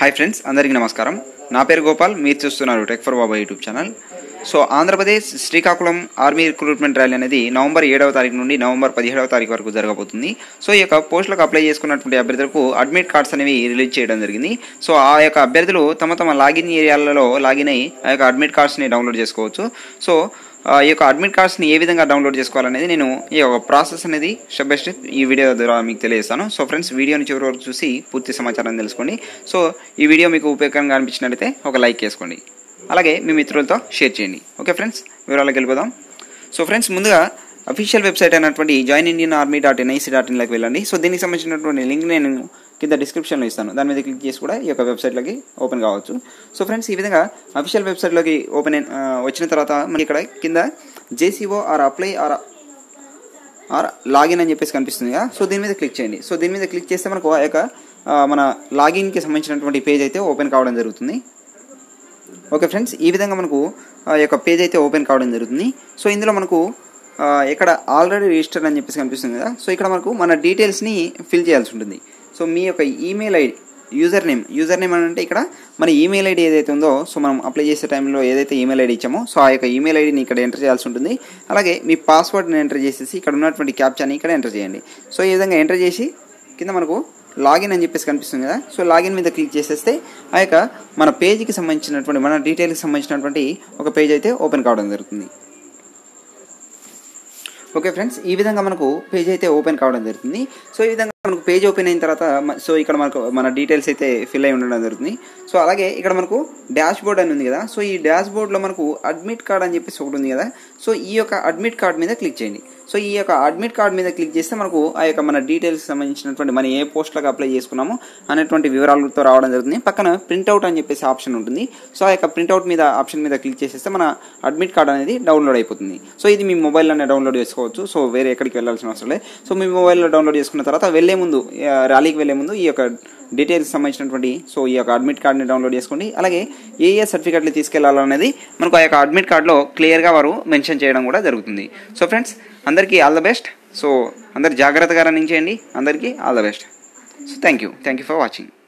hi friends అందరికీ నమస్కారం నా పేరు గోపాల్ మీరు చూస్తున్నారు tech for Baba YouTube channel so Andhra Pradesh Srikakulam army recruitment rally అనేది నవంబర్ ఏడవ తారీఖు నుండి నవంబర్ పదిహేడవ తారీఖు వరకు జరగబోతుంది సో ఈ యొక్క పోస్టులకు అప్లై చేసుకున్నటువంటి అభ్యర్థులకు అడ్మిట్ కార్డ్స్ అనేవి రిలీజ్ చేయడం జరిగింది సో ఆ యొక్క అభ్యర్థులు తమ తమ లాగిన్ ఏరియాలలో లాగిన్ అయ్యి ఆ యొక్క అడ్మిట్ కార్డ్స్ని డౌన్లోడ్ చేసుకోవచ్చు సో ఆ ఈ యొక్క అడ్మిట్ కార్డ్స్ని ఏ విధంగా డౌన్లోడ్ చేసుకోవాలనేది నేను ఈ యొక్క ప్రాసెస్ అనేది స్టెప్ బై స్టెప్ ఈ వీడియో ద్వారా మీకు తెలియజేస్తాను సో ఫ్రెండ్స్ వీడియోని చివరి వరకు చూసి పూర్తి సమాచారం తెలుసుకోండి సో ఈ వీడియో మీకు ఉపయోగకరంగా అనిపించినట్లయితే ఒక లైక్ వేసుకోండి అలాగే మీ మిత్రులతో షేర్ చేయండి ఓకే ఫ్రెండ్స్ వివరాలకు వెళ్ళిపోదాం సో ఫ్రెండ్స్ ముందుగా అఫీషియల్ వెబ్సైట్ అయినటువంటి join Indian army dot NIC dot ఇన్లోకి వెళ్ళండి సో దీనికి సంబంధించినటువంటి లింక్ నేను కింద డిస్క్రిప్షన్లో ఇస్తాను దాని మీద క్లిక్ చేసి కూడా ఈ యొక్క వెబ్సైట్లోకి ఓపెన్ కావచ్చు సో ఫ్రెండ్స్ ఈ విధంగా అఫీషియల్ వెబ్సైట్లోకి ఓపెన్ అయిన- ఆ, వచ్చిన తర్వాత మనకి ఇక్కడ కింద JCO or apply or or login అని చెప్పేసి కనిపిస్తుంది కదా సో దీని మీద క్లిక్ చేయండి సో దీని మీద క్లిక్ చేస్తే మనకు ఆ యొక్క ఆ, మన లాగిన్కి సంబంధించినటువంటి పేజ్ అయితే ఓపెన్ కావడం జరుగుతుంది ఓకే ఫ్రెండ్స్ ఈ విధంగా మనకు ఆ యొక్క పేజ్ అయితే ఓపెన్ కావడం జరుగుతుంది సో ఇందులో మనకు ఆ, ఇక్కడ ఆల్రెడీ రిజిస్టర్ అని చెప్పేసి కనిపిస్తుంది కదా సో ఇక్కడ మనకు మన డీటెయిల్స్ని ఫిల్ చేయాల్సి ఉంటుంది సో మీ యొక్క email ID user name user name అని అంటే ఇక్కడ మన ఈమెయిల్ ఐడి ఏదైతే ఉందో సో మనం అప్లై చేసే టైంలో ఏదైతే ఈమెయిల్ ఐడి ఇచ్చామో సో ఆ యొక్క ఈమెయిల్ ఐడిని ఇక్కడ ఎంటర్ చేయాల్సి ఉంటుంది అలాగే మీ పాస్వర్డ్ని ఎంటర్ చేసేసి ఇక్కడ ఉన్నటువంటి క్యాప్చాని ఇక్కడ ఎంటర్ చేయండి సో ఈ విధంగా ఎంటర్ చేసి కింద మనకు లాగిన్ అని చెప్పేసి కనిపిస్తుంది కదా సో లాగిన్ మీద క్లిక్ చేసేస్తే ఆ యొక్క మన పేజీకి సంబంధించినటువంటి మన డీటెయిల్కి సంబంధించినటువంటి ఒక పేజ్ అయితే ఓపెన్ కావడం జరుగుతుంది ఓకే ఫ్రెండ్స్ ఈ విధంగా మనకు పేజ్ అయితే ఓపెన్ కావడం జరుగుతుంది సో ఈ విధంగా మనకు పేజ్ ఓపెన్ అయిన తర్వాత మ- సో ఇక్కడ మనకు మన డీటెయిల్స్ అయితే ఫిల్ అయి ఉండడం జరుగుతుంది సో అలాగే ఇక్కడ మనకు డాష్ బోర్డ్ అని ఉంది కదా సో ఈ డాష్ బోర్డ్లో మనకు అడ్మిట్ కార్డ్ అని చెప్పేసి ఒకటి ఉంది కదా సో ఈ యొక్క అడ్మిట్ కార్డ్ మీద క్లిక్ చేయండి సో ఈ యొక్క అడ్మిట్ కార్డ్ మీద క్లిక్ చేస్తే మనకు ఆ యొక్క మన డీటెయిల్స్ సంబంధించినటువంటి మనం ఏ పోస్ట్లకు అప్లై చేసుకున్నామో అనేటువంటి వివరాలతో రావడం జరుగుతుంది పక్కన ప్రింట్అవుట్ అని చెప్పేసి ఆప్షన్ ఉంటుంది సో ఆ యొక్క ప్రింట్అవుట్ మీద ఆప్షన్ మీద క్లిక్ చేసేస్తే మన అడ్మిట్ కార్డ్ అనేది డౌన్లోడ్ అయిపోతుంది సో ఇది మీ మొబైల్లోనే డౌన్లోడ్ చేసుకోవచ్చు సో వేరే ఎక్కడికి వెళ్ళాల్సిన అవసరం లేదు సో మీ మొబైల్లో డౌన్లోడ్ చేసుకున్న తర్వాత వెళ్ళే ముందు ఆ, ర్యాలీకి వెళ్ళే ముందు ఈ యొక్క డీటెయిల్స్ సంబంధించినటువంటి సో ఈ యొక్క అడ్మిట్ కార్డ్ని డౌన్లోడ్ చేసుకోండి అలాగే ఏ ఏ సర్టిఫికెట్లు తీసుకెళ్లాలనేది మనకు ఆ యొక్క అడ్మిట్ కార్డులో క్లియర్గా వారు మెన్షన్ చేయడం కూడా జరుగుతుంది సో ఫ్రెండ్స్ అందరికీ ఆల్ ద బెస్ట్ సో అందరు జాగ్రత్తగా రన్నింగ్ చేయండి అందరికీ all the best so thank you thank you for watching